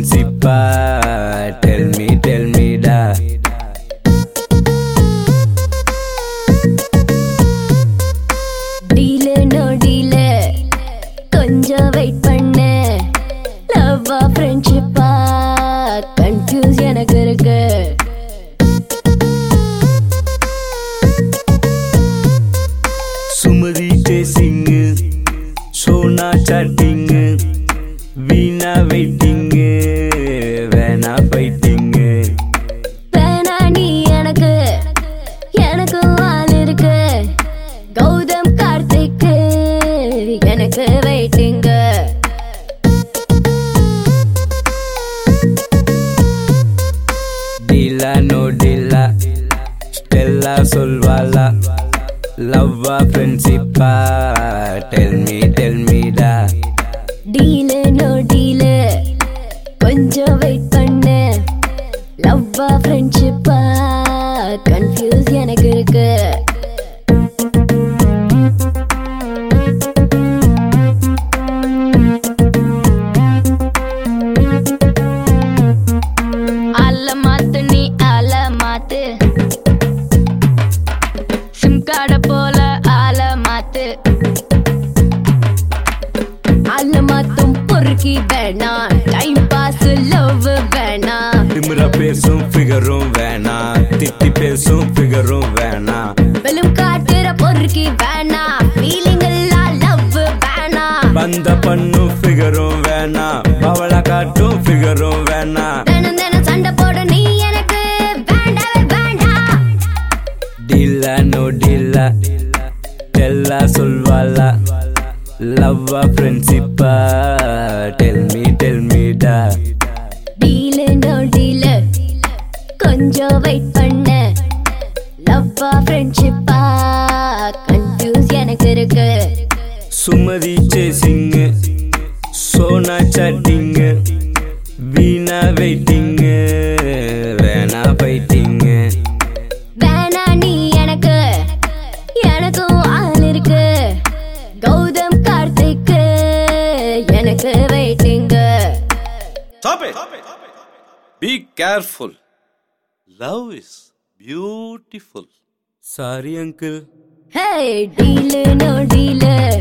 ஃப்ரெண்ட்ஷிப்பா tell me tell மீடா deal no deal கொஞ்சம் wait பண்ணு லவ்வா ஃப்ரெண்ட்ஷிப்பா கன்ஃபியூஸ் எனக்கு இருக்கு சுமதி சேசிங்கு சோனா சாட்டிங்கு வீணா வெயிட்டிங்கு வேணா ஃபைட்டிங்கு வேணா நீ எனக்கு எனக்கு ஆள் இருக்கு கௌதம் கார்த்திக்கு எனக்கு வெயிட்டிங்க டீலா நோ டீலா ஸ்டெல்லா சொல்வாளா லவ்வா ஃப்ரெண்ட்ஷிப்பா டெல் மீ டெல் மீடா டீலு நோ டீலு கொஞ்சம் வெயிட் பண்ணு லவ்வா ஃப்ரெண்ட்ஷிப்பா கன்ஃபியூஸ் எனக்கு இருக்கு ஆள மாத்து நீ ஆள மாத்து சிம் கார்ட போல ஆள மாத்து ஆள மாத்தும் பொறுக்கி வேணா டைம் பாஸ் லவ் வேணா திமிரா பேசும் ஃபிகரும் வேணா திட்டி பேசும் ஃபிகரும் வேணா வெளும் காட்டுற பொறுக்கி வேணா ஃபீலிங் எல்லாம் லவ் வேணா பந்த பண்ணும் ஃபிகரும் வேணா பவள காட்டும் ஃபிகரும் வேணா தினம் தினம் சண்டை போட நீ எனக்கு வேண்டவே வேண்டாம் டீலா நோ டீலா டெல்லா சொல்வாளா லவ்வா ஃப்ரெண்ட்ஷிப்பா டெல் மீ டெல் மீடா டீலு நோ டீலு கொஞ்சம் வெயிட் பண்ணு லவ்வா ஃப்ரெண்ட்ஷிப்பா கன்ஃபியூஸ் எனக்கு இருக்கு சுமதி சேசிங்கு சோனா சாட்டிங்கு வீணா வெயிட்டிங்கு வேணா ஃபைட்டிங்கு வேணா நீ எனக்கு எனக்கும் ஆள் இருக்கு கௌதம் கார்த்திக்கு எனக்கு வெயிட்டிங்க Stop it! Be careful. Love is beautiful. Sorry uncle hey deal no deal